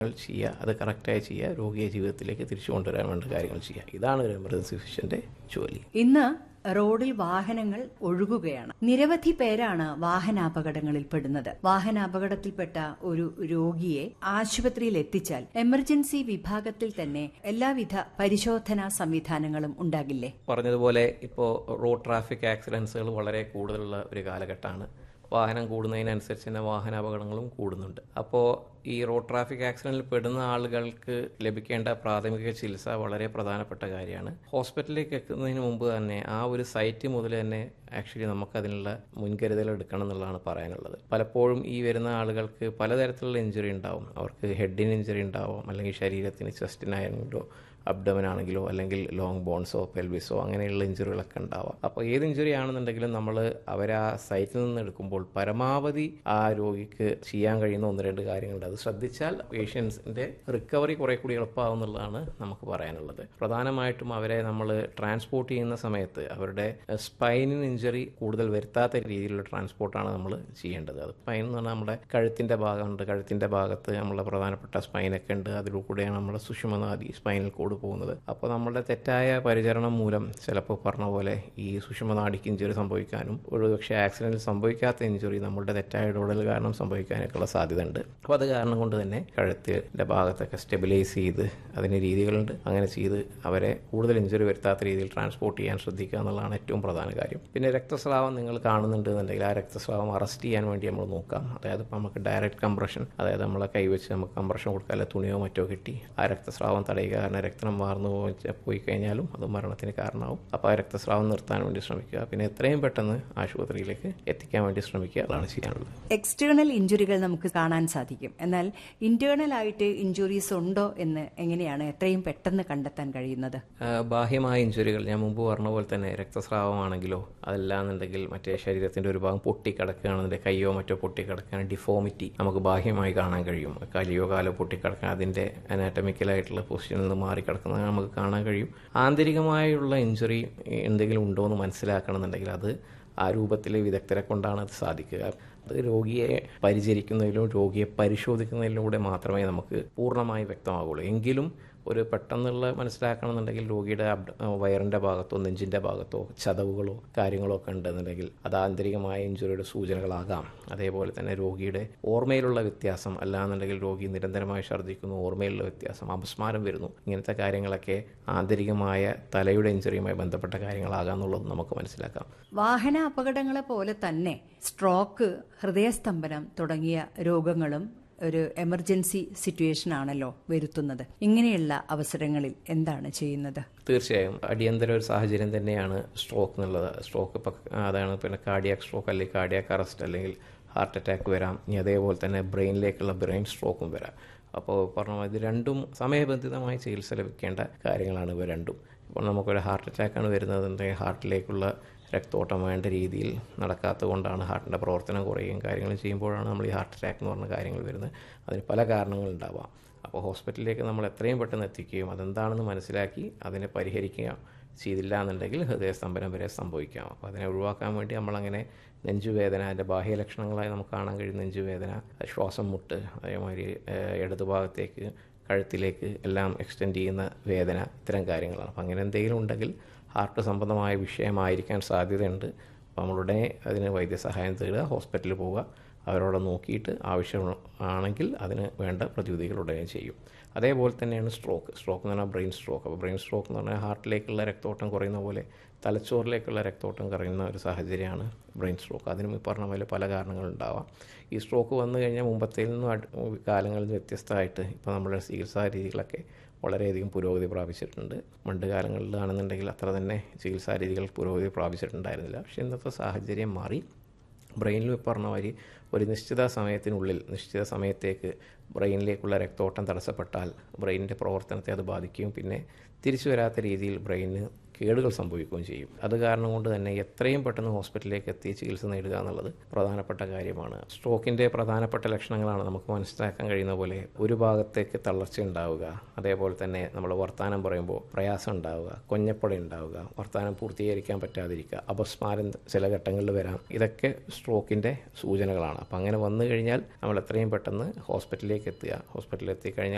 ചെയ്യുക അത് കറക്റ്റായി ചെയ്യുക രോഗിയെ ജീവിതത്തിലേക്ക് തിരിച്ചു കൊണ്ടുവരാൻ വേണ്ട കാര്യങ്ങൾ ചെയ്യുക ഇതാണ് ഒരു എമർജൻസി ഫിസിഷ്യന്റെ ജോലി ഇന്ന് റോഡിൽ വാഹനങ്ങൾ ഒഴുകുകയാണ് നിരവധി പേരാണ് വാഹനാപകടങ്ങളിൽ പെടുന്നത് വാഹനാപകടത്തിൽപ്പെട്ട ഒരു രോഗിയെ ആശുപത്രിയിൽ എത്തിച്ചാൽ എമർജൻസി വിഭാഗത്തിൽ തന്നെ എല്ലാവിധ പരിശോധനാ സംവിധാനങ്ങളും ഉണ്ടാകില്ലേ പറഞ്ഞതുപോലെ ഇപ്പോൾ റോഡ് ട്രാഫിക് ആക്സിഡൻസുകൾ വളരെ കൂടുതലുള്ള ഒരു കാലഘട്ടമാണ് വാഹനം കൂടുന്നതിനനുസരിച്ച് തന്നെ വാഹനാപകടങ്ങളും കൂടുന്നുണ്ട് അപ്പോൾ ഈ റോഡ് ട്രാഫിക് ആക്സിഡന്റിൽ പെടുന്ന ആളുകൾക്ക് ലഭിക്കേണ്ട പ്രാഥമിക ചികിത്സ വളരെ പ്രധാനപ്പെട്ട കാര്യമാണ് ഹോസ്പിറ്റലിലേക്ക് എത്തുന്നതിന് മുമ്പ് തന്നെ ആ ഒരു സൈറ്റ് മുതൽ തന്നെ ആക്ച്വലി നമുക്ക് അതിനുള്ള മുൻകരുതൽ എടുക്കണം എന്നുള്ളതാണ് പറയാനുള്ളത് പലപ്പോഴും ഈ വരുന്ന ആളുകൾക്ക് പലതരത്തിലുള്ള ഇഞ്ചുറി ഉണ്ടാവും അവർക്ക് ഹെഡിന് ഇഞ്ചുറി ഉണ്ടാവും അല്ലെങ്കിൽ ശരീരത്തിന് ചെസ്റ്റിനായെങ്കിലോ അബ്ഡമൻ ആണെങ്കിലോ അല്ലെങ്കിൽ ലോങ് ബോൺസോ പെൽവിസോ അങ്ങനെയുള്ള ഇഞ്ചുറികളൊക്കെ ഉണ്ടാവാം അപ്പോൾ ഏത് ഇഞ്ചുറി ആണെന്നുണ്ടെങ്കിലും നമ്മൾ അവരെ ആ സൈറ്റിൽ നിന്ന് എടുക്കുമ്പോൾ പരമാവധി ആ രോഗിക്ക് ചെയ്യാൻ കഴിയുന്ന ഒന്ന് രണ്ട് കാര്യങ്ങളുണ്ട് അത് ശ്രദ്ധിച്ചാൽ പേഷ്യൻസിന്റെ റിക്കവറി കുറെ കൂടി എളുപ്പമാവും എന്നുള്ളതാണ് നമുക്ക് പറയാനുള്ളത് പ്രധാനമായിട്ടും അവരെ നമ്മൾ ട്രാൻസ്പോർട്ട് ചെയ്യുന്ന സമയത്ത് അവരുടെ സ്പൈനിന് ഇഞ്ചുറി കൂടുതൽ വരുത്താത്ത രീതിയിലുള്ള ട്രാൻസ്പോർട്ടാണ് നമ്മൾ ചെയ്യേണ്ടത് അത് സ്പൈൻ എന്ന് പറഞ്ഞാൽ നമ്മുടെ കഴുത്തിന്റെ ഭാഗമുണ്ട് കഴുത്തിന്റെ ഭാഗത്ത് നമ്മളെ പ്രധാനപ്പെട്ട സ്പൈനൊക്കെ ഉണ്ട് അതിലൂടെയാണ് നമ്മുടെ സുഷുമനാദി സ്പൈനൽ കോഡ് പോകുന്നത് അപ്പോൾ നമ്മുടെ തെറ്റായ പരിചരണം മൂലം ചിലപ്പോൾ പറഞ്ഞ പോലെ ഈ സുഷുമനാടിക്ക് ഇഞ്ചുറി സംഭവിക്കാനും ഒരുപക്ഷെ ആക്സിഡന്റിൽ സംഭവിക്കാത്ത ഇഞ്ചുറി നമ്മുടെ തെറ്റായ ഇടപെടൽ കാരണം സംഭവിക്കാനൊക്കെയുള്ള സാധ്യത ഉണ്ട് അപ്പോൾ അത് കാരണം കൊണ്ട് തന്നെ കഴുത്തിന്റെ ഭാഗത്തൊക്കെ സ്റ്റെബിലൈസ് ചെയ്ത് അതിന് രീതികളുണ്ട് അങ്ങനെ ചെയ്ത് അവരെ കൂടുതൽ ഇഞ്ചുറി വരുത്താത്ത രീതിയിൽ ട്രാൻസ്പോർട്ട് ചെയ്യാൻ ശ്രദ്ധിക്കുക എന്നുള്ളതാണ് ഏറ്റവും പ്രധാന കാര്യം പിന്നെ രക്തസ്രാവം നിങ്ങൾ കാണുന്നുണ്ട് എന്നുണ്ടെങ്കിൽ ആ രക്തസ്രാവം അറസ്റ്റ് ചെയ്യാൻ വേണ്ടി നമ്മൾ നോക്കാം അതായത് ഇപ്പോൾ നമുക്ക് ഡയറക്റ്റ് കംപ്രഷൻ അതായത് നമ്മളെ കൈവച്ച് നമുക്ക് കംപ്രഷൻ കൊടുക്കുക അല്ലെ തുണിയോ മറ്റോ കിട്ടി ആ രക്തസ്രാവം തടയുക കാരണം രക്തം മാർന്നു പോയി- പോയി കഴിഞ്ഞാലും അത് മരണത്തിന് കാരണമാവും അപ്പോൾ ആ രക്തസ്രാവം നിർത്താൻ വേണ്ടി ശ്രമിക്കുക പിന്നെ എത്രയും പെട്ടെന്ന് ആശുപത്രിയിലേക്ക് എത്തിക്കാൻ വേണ്ടി ശ്രമിക്കുക അതാണ് ചെയ്യാനുള്ളത് എക്സ്റ്റേണൽ ഇഞ്ചുറികൾ നമുക്ക് കാണാൻ സാധിക്കും എന്നാൽ ഇന്റേണൽ ആയിട്ട് ഇഞ്ചുറീസ് ഉണ്ടോ എന്ന് എങ്ങനെയാണ് എത്രയും പെട്ടെന്ന് കണ്ടെത്താൻ കഴിയുന്നത് ആ, ബാഹ്യമായ ഇഞ്ചുറികൾ ഞാൻ മുമ്പ് പറഞ്ഞ പോലെ തന്നെ രക്തസ്രാവമാണെങ്കിലോ അതല്ലാന്നുണ്ടെങ്കിൽ മറ്റേ ശരീരത്തിന്റെ ഒരു ഭാഗം പൊട്ടിക്കിടക്കുകയാണെന്നുണ്ടെങ്കിൽ കയ്യോ മറ്റോ പൊട്ടിക്കിടക്കുകയാണ് ഡിഫോമിറ്റി നമുക്ക് ബാഹ്യമായി കാണാൻ കഴിയും കലിയോ കാലോ പൊട്ടിക്കിടക്കുക അതിന്റെ അനാറ്റമിക്കലായിട്ടുള്ള പൊസിഷനിൽ നിന്ന് മാറിക്കിടക്കുന്നത് നമുക്ക് കാണാൻ കഴിയും ആന്തരികമായുള്ള ഇഞ്ചുറി എന്തെങ്കിലും ഉണ്ടോ എന്ന് മനസ്സിലാക്കണമെന്നുണ്ടെങ്കിൽ അത് ആ രൂപത്തിലെ വിദഗ്ധരെ കൊണ്ടാണ് അത് സാധിക്കുക അത് രോഗിയെ പരിചരിക്കുന്നതിലും രോഗിയെ പരിശോധിക്കുന്നതിലൂടെ മാത്രമേ നമുക്ക് പൂർണ്ണമായി വ്യക്തമാകുള്ളൂ എങ്കിലും ഒരു പെട്ടെന്നുള്ള മനസ്സിലാക്കണമെന്നുണ്ടെങ്കിൽ രോഗിയുടെ അബ്ഡ വയറിൻ്റെ ഭാഗത്തോ നെഞ്ചിൻ്റെ ഭാഗത്തോ ചതവുകളോ കാര്യങ്ങളോ ഒക്കെ ഉണ്ടെന്നുണ്ടെങ്കിൽ അത് ആന്തരികമായ ഇഞ്ചുറിയുടെ സൂചനകളാകാം അതേപോലെ തന്നെ രോഗിയുടെ ഓർമ്മയിലുള്ള വ്യത്യാസം അല്ലാന്നുണ്ടെങ്കിൽ രോഗി നിരന്തരമായി ഛർദ്ദിക്കുന്നു ഓർമ്മയിലുള്ള വ്യത്യാസം അപസ്മാരം വരുന്നു ഇങ്ങനത്തെ കാര്യങ്ങളൊക്കെ ആന്തരികമായ തലയുടെ ഇഞ്ചുറിയുമായി ബന്ധപ്പെട്ട കാര്യങ്ങളാകാം എന്നുള്ളത് നമുക്ക് മനസ്സിലാക്കാം വാഹന അപകടങ്ങളെ പോലെ തന്നെ സ്ട്രോക്ക് ഹൃദയസ്തംഭനം തുടങ്ങിയ രോഗങ്ങളും ഒരു എമർജൻസി സിറ്റുവേഷൻ ആണല്ലോ വരുത്തുന്നത് ഇങ്ങനെയുള്ള അവസരങ്ങളിൽ എന്താണ് ചെയ്യുന്നത് തീർച്ചയായും അടിയന്തര ഒരു സാഹചര്യം തന്നെയാണ് സ്ട്രോക്ക് എന്നുള്ളത് സ്ട്രോക്ക് ഇപ്പം അതാണ് പിന്നെ കാർഡിയാക് സ്ട്രോക്ക് അല്ലെങ്കിൽ കാർഡിയാക് അറസ്റ്റ് അല്ലെങ്കിൽ ഹാർട്ട് അറ്റാക്ക് വരാം ഇനി അതേപോലെ തന്നെ ബ്രെയിനിലേക്കുള്ള ബ്രെയിൻ സ്ട്രോക്കും വരാം അപ്പോൾ പറഞ്ഞ മാതിരി ഇത് രണ്ടും സമയബന്ധിതമായി ചികിത്സ ലഭിക്കേണ്ട കാര്യങ്ങളാണ് ഇവ രണ്ടും ഇപ്പോൾ നമുക്കൊരു ഹാർട്ട് അറ്റാക്കാണ് വരുന്നതെന്നുണ്ടെങ്കിൽ ഹാർട്ടിലേക്കുള്ള രക്തോട്ടം വേണ്ട രീതിയിൽ നടക്കാത്തത് കൊണ്ടാണ് ഹാർട്ടിൻ്റെ പ്രവർത്തനം കുറയുകയും കാര്യങ്ങൾ ചെയ്യുമ്പോഴാണ് നമ്മൾ ഈ ഹാർട്ട് അറ്റാക്ക് എന്ന് പറഞ്ഞ കാര്യങ്ങൾ വരുന്നത് അതിന് പല കാരണങ്ങളുണ്ടാവാം അപ്പോൾ ഹോസ്പിറ്റലിലേക്ക് നമ്മൾ എത്രയും പെട്ടെന്ന് എത്തിക്കുകയും അതെന്താണെന്ന് മനസ്സിലാക്കി അതിനെ പരിഹരിക്കുക ചെയ്തില്ല എന്നുണ്ടെങ്കിൽ ഹൃദയസ്തംഭനം വരെ സംഭവിക്കാം അപ്പോൾ അതിനെ ഒഴിവാക്കാൻ വേണ്ടി നമ്മളങ്ങനെ നെഞ്ചുവേദന അതിൻ്റെ ബാഹ്യ ലക്ഷണങ്ങളായി നമുക്ക് കാണാൻ കഴിയുന്ന നെഞ്ചുവേദന ശ്വാസം മുട്ട് അതേമാതിരി ഏഹ്, ഇടതുഭാഗത്തേക്ക് കഴുത്തിലേക്ക് എല്ലാം എക്സ്റ്റെൻഡ് ചെയ്യുന്ന വേദന ഇത്തരം കാര്യങ്ങളാണ് അപ്പം അങ്ങനെ എന്തെങ്കിലും ഉണ്ടെങ്കിൽ ഹാർട്ട് സംബന്ധമായ വിഷയമായിരിക്കാൻ സാധ്യതയുണ്ട് അപ്പോൾ നമ്മളുടെ അതിന് വൈദ്യസഹായം തേടുക ഹോസ്പിറ്റലിൽ പോവുക അവരോട് നോക്കിയിട്ട് ആവശ്യം ആണെങ്കിൽ അതിന് വേണ്ട പ്രതിവിധികൾ ഉടനെ ചെയ്യും അതേപോലെ തന്നെയാണ് സ്ട്രോക്ക് സ്ട്രോക്ക് എന്ന് പറഞ്ഞാൽ ബ്രെയിൻ സ്ട്രോക്ക് അപ്പോൾ ബ്രെയിൻ സ്ട്രോക്ക് എന്ന് പറഞ്ഞാൽ ഹാർട്ടിലേക്കുള്ള രക്തോട്ടം കുറയുന്ന പോലെ തലച്ചോറിലേക്കുള്ള രക്തോട്ടം കുറയുന്ന ഒരു സാഹചര്യമാണ് ബ്രെയിൻ സ്ട്രോക്ക് അതിനും ഈ പറഞ്ഞ പോലെ പല കാരണങ്ങളുണ്ടാവാം ഈ സ്ട്രോക്ക് വന്നു കഴിഞ്ഞാൽ മുമ്പത്തേൽ നിന്നും അട് കാലങ്ങളിൽ നിന്ന് വ്യത്യസ്തമായിട്ട് ഇപ്പോൾ നമ്മുടെ ചികിത്സാ രീതികളൊക്കെ വളരെയധികം പുരോഗതി പ്രാപിച്ചിട്ടുണ്ട് പണ്ട് കാലങ്ങളിലാണെന്നുണ്ടെങ്കിൽ അത്ര തന്നെ ചികിത്സാ രീതികൾ പുരോഗതി പ്രാപിച്ചിട്ടുണ്ടായിരുന്നില്ല പക്ഷേ ഇന്നത്തെ സാഹചര്യം മാറി ബ്രെയിനിൽ പറഞ്ഞ മാതിരി ഒരു നിശ്ചിത സമയത്തിനുള്ളിൽ നിശ്ചിത സമയത്തേക്ക് ബ്രെയിനിലേക്കുള്ള രക്തോട്ടം തടസ്സപ്പെട്ടാൽ ബ്രെയിനിൻ്റെ പ്രവർത്തനത്തെ അത് ബാധിക്കുകയും പിന്നെ തിരിച്ചു വരാത്ത രീതിയിൽ ബ്രെയിനിന് കേടുകൾ സംഭവിക്കുകയും ചെയ്യും അത് കാരണം കൊണ്ട് തന്നെ എത്രയും പെട്ടെന്ന് ഹോസ്പിറ്റലിലേക്ക് എത്തി ചികിത്സ നേടുക എന്നുള്ളത് പ്രധാനപ്പെട്ട കാര്യമാണ് സ്ട്രോക്കിൻ്റെ പ്രധാനപ്പെട്ട ലക്ഷണങ്ങളാണ് നമുക്ക് മനസ്സിലാക്കാൻ കഴിയുന്ന പോലെ ഒരു ഭാഗത്തേക്ക് തളർച്ച ഉണ്ടാവുക അതേപോലെ തന്നെ നമ്മൾ വർത്തമാനം പറയുമ്പോൾ പ്രയാസം ഉണ്ടാവുക കൊഞ്ഞപ്പട ഉണ്ടാവുക വർത്തമാനം പൂർത്തീകരിക്കാൻ പറ്റാതിരിക്കുക അപസ്മാരം ചില ഘട്ടങ്ങളിൽ വരാം ഇതൊക്കെ സ്ട്രോക്കിൻ്റെ സൂചനകളാണ് അപ്പം അങ്ങനെ വന്നു കഴിഞ്ഞാൽ നമ്മൾ എത്രയും പെട്ടെന്ന് ഹോസ്പിറ്റലിലേക്ക് എത്തുക ഹോസ്പിറ്റലിൽ എത്തിക്കഴിഞ്ഞാൽ